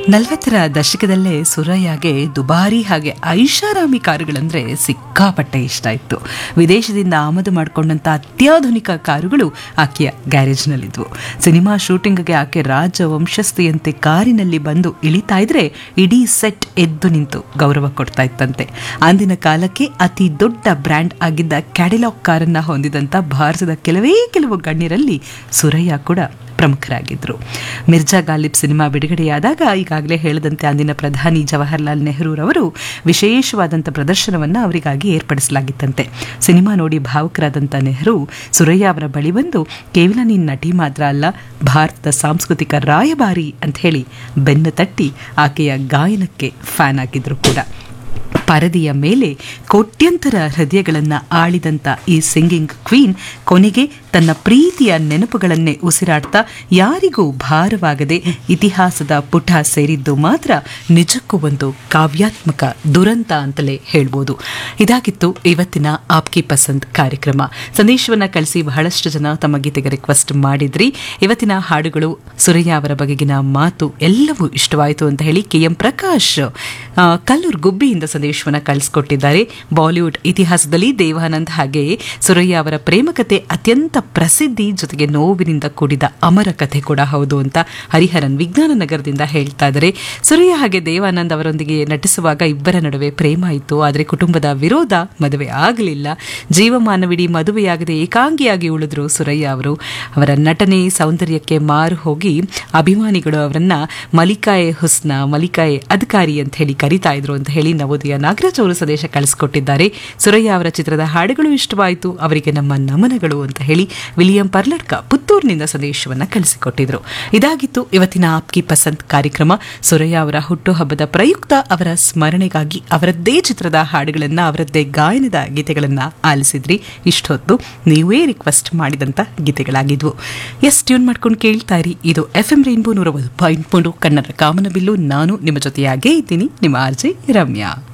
ನಲವತ್ತರ ದಶಕದಲ್ಲೇ ಸುರಯ್ಯಗೆ ದುಬಾರಿ ಹಾಗೆ ಐಷಾರಾಮಿ ಕಾರುಗಳಂದ್ರೆ ಸಿಕ್ಕಾಪಟ್ಟೆ ಇಷ್ಟ ಇತ್ತು ವಿದೇಶದಿಂದ ಆಮದು ಮಾಡಿಕೊಂಡಂತ ಅತ್ಯಾಧುನಿಕ ಕಾರುಗಳು ಆಕೆಯ ಗ್ಯಾರೇಜ್ನಲ್ಲಿದ್ವು ಸಿನಿಮಾ ಶೂಟಿಂಗ್ಗೆ ಆಕೆ ರಾಜ ವಂಶಸ್ಥಿಯಂತೆ ಕಾರಿನಲ್ಲಿ ಬಂದು ಇಳಿತಾ ಇದ್ರೆ ಇಡೀ ಸೆಟ್ ಎದ್ದು ನಿಂತು ಗೌರವ ಕೊಡ್ತಾ ಇತ್ತಂತೆ ಅಂದಿನ ಕಾಲಕ್ಕೆ ಅತಿ ದೊಡ್ಡ ಬ್ರ್ಯಾಂಡ್ ಆಗಿದ್ದ ಕ್ಯಾಡಿಲಾಕ್ ಕಾರನ್ನ ಹೊಂದಿದಂತ ಭಾರತದ ಕೆಲವೇ ಕೆಲವು ಗಣ್ಯರಲ್ಲಿ ಸುರಯ್ಯ ಕೂಡ ಪ್ರಮುಖರಾಗಿದ್ದರು ಮಿರ್ಜಾ ಗಾಲಿಬ್ ಸಿನಿಮಾ ಬಿಡುಗಡೆಯಾದಾಗ ಈಗಾಗಲೇ ಹೇಳಿದಂತೆ ಅಂದಿನ ಪ್ರಧಾನಿ ಜವಾಹರ್ಲಾಲ್ ನೆಹರೂರವರು ವಿಶೇಷವಾದಂಥ ಪ್ರದರ್ಶನವನ್ನು ಅವರಿಗಾಗಿ ಏರ್ಪಡಿಸಲಾಗಿತ್ತಂತೆ ಸಿನಿಮಾ ನೋಡಿ ಭಾವುಕರಾದಂಥ ನೆಹರು ಸುರಯ್ಯ ಅವರ ಬಳಿ ಬಂದು ಕೇವಲ ನೀನು ನಟಿ ಮಾತ್ರ ಅಲ್ಲ ಭಾರತದ ಸಾಂಸ್ಕೃತಿಕ ರಾಯಭಾರಿ ಅಂತ ಹೇಳಿ ಬೆನ್ನು ತಟ್ಟಿ ಆಕೆಯ ಗಾಯನಕ್ಕೆ ಫ್ಯಾನ್ ಆಗಿದ್ರು ಕೂಡ ಪರದೆಯ ಮೇಲೆ ಕೋಟ್ಯಂತರ ಹೃದಯಗಳನ್ನು ಆಳಿದಂಥ ಈ ಸಿಂಗಿಂಗ್ ಕ್ವೀನ್ ಕೊನೆಗೆ ತನ್ನ ಪ್ರೀತಿಯ ನೆನಪುಗಳನ್ನೇ ಉಸಿರಾಡ್ತಾ ಯಾರಿಗೂ ಭಾರವಾಗದೆ ಇತಿಹಾಸದ ಪುಟ ಸೇರಿದ್ದು ಮಾತ್ರ ನಿಜಕ್ಕೂ ಒಂದು ಕಾವ್ಯಾತ್ಮಕ ದುರಂತ ಅಂತಲೇ ಹೇಳ್ಬೋದು ಇದಾಗಿತ್ತು ಇವತ್ತಿನ ಆಪ್ಕಿ ಪಸಂದ್ ಕಾರ್ಯಕ್ರಮ ಸಂದೇಶವನ್ನ ಕಳಿಸಿ ಬಹಳಷ್ಟು ಜನ ತಮ್ಮ ಗೀತೆಗೆ ರಿಕ್ವೆಸ್ಟ್ ಮಾಡಿದ್ರಿ ಇವತ್ತಿನ ಹಾಡುಗಳು ಸುರಯ್ಯ ಅವರ ಬಗೆಗಿನ ಮಾತು ಎಲ್ಲವೂ ಇಷ್ಟವಾಯಿತು ಅಂತ ಹೇಳಿ ಕೆ ಎಂ ಪ್ರಕಾಶ್ ಆ, ಕಲ್ಲೂರ್ ಗುಬ್ಬಿಯಿಂದ ಸಂದೇಶವನ್ನ ಕಳಿಸ್ಕೊಟ್ಟಿದ್ದಾರೆ ಬಾಲಿವುಡ್ ಇತಿಹಾಸದಲ್ಲಿ ದೇವಾನಂದ್ ಹಾಗೆ ಸುರಯ್ಯ ಅವರ ಪ್ರೇಮಕತೆ ಅತ್ಯಂತ ಪ್ರಸಿದ್ಧಿ ಜೊತೆಗೆ ನೋವಿನಿಂದ ಕೂಡಿದ ಅಮರ ಕಥೆ ಕೂಡ ಹೌದು ಅಂತ ಹರಿಹರನ್ ವಿಜ್ಞಾನ ನಗರದಿಂದ ಹೇಳ್ತಾ ಇದ್ದಾರೆ ಸುರಯ್ಯ ಹಾಗೆ ದೇವಾನಂದ್ ಅವರೊಂದಿಗೆ ನಟಿಸುವಾಗ ಇಬ್ಬರ ನಡುವೆ ಪ್ರೇಮ ಇತ್ತು ಆದರೆ ಕುಟುಂಬದ ವಿರೋಧ ಮದುವೆ ಆಗಲಿಲ್ಲ ಜೀವಮಾನವಿಡೀ ಮದುವೆಯಾಗದೆ ಏಕಾಂಗಿಯಾಗಿ ಉಳಿದ್ರು ಸುರಯ್ಯ ಅವರು ಅವರ ನಟನೆ ಸೌಂದರ್ಯಕ್ಕೆ ಮಾರು ಹೋಗಿ ಅಭಿಮಾನಿಗಳು ಅವರನ್ನ ಮಲಿಕಾಯೆ ಹುಸ್ನ ಮಲಿಕಾಯೆ ಅಧಿಕಾರಿ ಅಂತ ಹೇಳಿ ಕರೀತಾ ಇದ್ರು ಅಂತ ಹೇಳಿ ನವೋದಯ ನಾಗರಾಜ್ ಅವರು ಸಂದೇಶ ಕಳಿಸ್ಕೊಟ್ಟಿದ್ದಾರೆ ಸುರಯ್ಯ ಅವರ ಚಿತ್ರದ ಹಾಡುಗಳು ಇಷ್ಟವಾಯಿತು ಅವರಿಗೆ ನಮ್ಮ ನಮನಗಳು ಅಂತ ಹೇಳಿ ವಿಲಿಯಂ ಪರ್ಲಡ್ಕ ಪುತ್ತೂರಿನಿಂದ ಸಂದೇಶವನ್ನ ಕಳಿಸಿಕೊಟ್ಟಿದ್ರು ಇದಾಗಿತ್ತು ಇವತ್ತಿನ ಆಪ್ಕಿ ಪಸಂದ್ ಕಾರ್ಯಕ್ರಮ ಸುರಯ್ಯ ಅವರ ಹುಟ್ಟುಹಬ್ಬದ ಪ್ರಯುಕ್ತ ಅವರ ಸ್ಮರಣೆಗಾಗಿ ಅವರದ್ದೇ ಚಿತ್ರದ ಹಾಡುಗಳನ್ನ ಅವರದ್ದೇ ಗಾಯನದ ಗೀತೆಗಳನ್ನ ಆಲಿಸಿದ್ರಿ ಇಷ್ಟೊತ್ತು ನೀವೇ ರಿಕ್ವೆಸ್ಟ್ ಮಾಡಿದಂತ ಗೀತೆಗಳಾಗಿದ್ವು ಎಸ್ ಟ್ಯೂನ್ ಮಾಡ್ಕೊಂಡು ಕೇಳ್ತಾ ಇರಿ ಇದು ಎಫ್ ಎಂ ರೈನ್ಬೋ ನೂರ ಒಂದು ಪಾಯಿಂಟ್ ಮೂರು ಕನ್ನಡ ಕಾಮನಬಿಲ್ಲು ನಾನು ನಿಮ್ಮ ಜೊತೆಯಾಗೇ ಇದ್ದೀನಿ ನಿಮ್ಮ ಆರ್ಜೆ ರಮ್ಯಾ